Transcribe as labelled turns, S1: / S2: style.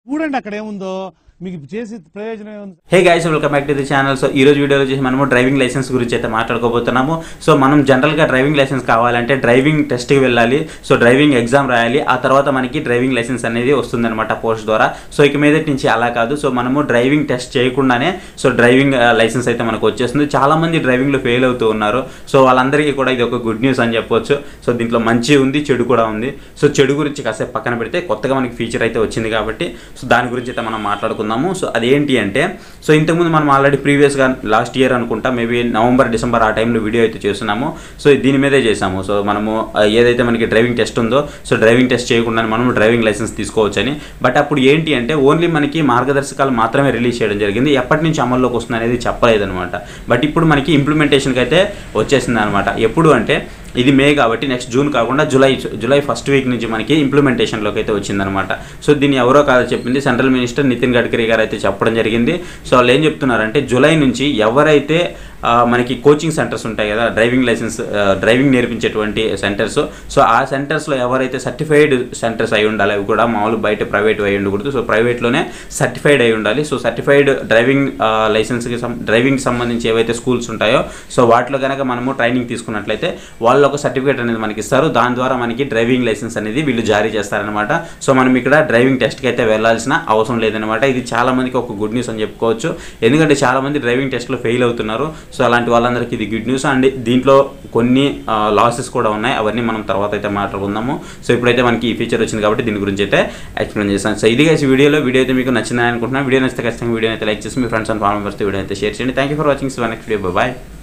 S1: చూడండి అక్కడ ఏముందో మీకు చేసి ప్రయోజనం ఏముంది
S2: hey guys welcome back to the channel so ఈ రోజు వీడియోలో వచ్చేసి మనము డ్రైవింగ్ లైసెన్స్ గురించి అయితే మాట్లాడుకోబోతున్నాము సో మనం జనరల్గా డ్రైవింగ్ లైసెన్స్ కావాలంటే డ్రైవింగ్ టెస్ట్కి వెళ్ళాలి సో డ్రైవింగ్ ఎగ్జామ్ రాయాలి ఆ తర్వాత మనకి డ్రైవింగ్ లైసెన్స్ అనేది వస్తుందన్నమాట పోస్ట్ ద్వారా సో ఇక మీదటి నుంచి అలా కాదు సో మనము డ్రైవింగ్ టెస్ట్ చేయకుండానే సో డ్రైవింగ్ లైసెన్స్ అయితే మనకు వచ్చేస్తుంది చాలా మంది డ్రైవింగ్లో ఫెయిల్ అవుతూ ఉన్నారు సో వాళ్ళందరికీ కూడా ఇది ఒక గుడ్ న్యూస్ అని చెప్పొచ్చు సో దీంట్లో మంచి ఉంది చెడు కూడా ఉంది సో చెడు గురించి కాసేపు పక్కన పెడితే కొత్తగా మనకి ఫీచర్ అయితే వచ్చింది కాబట్టి సో దాని గురించి అయితే మనం మాట్లాడుకుందాము సో అదేంటి అంటే సో ఇంతకుముందు మనం ఆల్రెడీ ప్రీవియస్గా లాస్ట్ ఇయర్ అనుకుంటా మేబీ నవంబర్ డిసెంబర్ ఆ టైంలో వీడియో అయితే చేస్తున్నాము సో దీని మీదే చేసాము సో మనము ఆ, ఏదైతే మనకి డ్రైవింగ్ టెస్ట్ ఉందో సో డ్రైవింగ్ టెస్ట్ చేయకుండా మనం డ్రైవింగ్ లైసెన్స్ తీసుకోవచ్చని బట్ అప్పుడు ఏంటి అంటే ఓన్లీ మనకి మార్గదర్శకాలు మాత్రమే రిలీజ్ చేయడం జరిగింది ఎప్పటి నుంచి అమల్లోకి వస్తుంది అనేది చెప్పలేదన్నమాట బట్ ఇప్పుడు మనకి ఇంప్లిమెంటేషన్కి అయితే వచ్చేసింది అనమాట ఎప్పుడు అంటే ఇది మే కాబట్టి నెక్స్ట్ జూన్ కాకుండా జూలై జూలై ఫస్ట్ వీక్ నుంచి మనకి ఇంప్లిమెంటేషన్లోకి అయితే వచ్చిందనమాట సో దీన్ని ఎవరో కాదు చెప్పింది సెంట్రల్ మినిస్టర్ నితిన్ గడ్కరీ గారు అయితే చెప్పడం జరిగింది సో వాళ్ళు ఏం చెప్తున్నారంటే జూలై నుంచి ఎవరైతే ఆ, మనకి కోచింగ్ సెంటర్స్ ఉంటాయి కదా డ్రైవింగ్ లైసెన్స్ ఆ, డ్రైవింగ్ నేర్పించేటువంటి సెంటర్స్ సో ఆ సెంటర్స్లో ఎవరైతే సర్టిఫైడ్ సెంటర్స్ అయి ఉండాలి అవి కూడా మామూలు బయట ప్రైవేట్ అయి ఉండకూడదు సో ప్రైవేట్లోనే సర్టిఫైడ్ అయి ఉండాలి సో సర్టిఫైడ్ డ్రైవింగ్ లైసెన్స్కి డ్రైవింగ్ సంబంధించి ఏవైతే స్కూల్స్ ఉంటాయో సో వాటిలో కనుక మనము ట్రైనింగ్ తీసుకున్నట్లయితే వాళ్ళు ఒక సర్టిఫికేట్ అనేది మనకి ఇస్తారు దాని ద్వారా మనకి డ్రైవింగ్ లైసెన్స్ అనేది వీళ్ళు జారీ చేస్తారనమాట సో మనం ఇక్కడ డ్రైవింగ్ టెస్ట్కి అయితే వెళ్ళాల్సిన అవసరం లేదనమాట ఇది చాలా మందికి ఒక గుడ్ న్యూస్ అని చెప్పుకోవచ్చు ఎందుకంటే చాలా మంది డ్రైవింగ్ టెస్ట్లో ఫెయిల్ అవుతున్నారు సో అలాంటి వాళ్ళందరికీ ఇది గుడ్ న్యూస్ అండ్ దీంట్లో కొన్ని లాసెస్ కూడా ఉన్నాయి అవన్నీ మనం తర్వాత అయితే మాట్లాడుకుందాము సో ఇప్పుడైతే మనకి ఈ ఫీచర్ వచ్చింది కాబట్టి దీని గురించి అయితే ఎక్స్ప్లెయిన్ చేస్తాను సో ఇది guys ఈ వీడియోలో వీడియో అయితే మీకు నచ్చిందని అనుకుంటున్నాను వీడియో నచ్చితే ఖచ్చితంగా వీడియో అయితే లైక్ చేసి మీ friends and follow members video అయితే షేర్ చేయండి thank you for watching so next video bye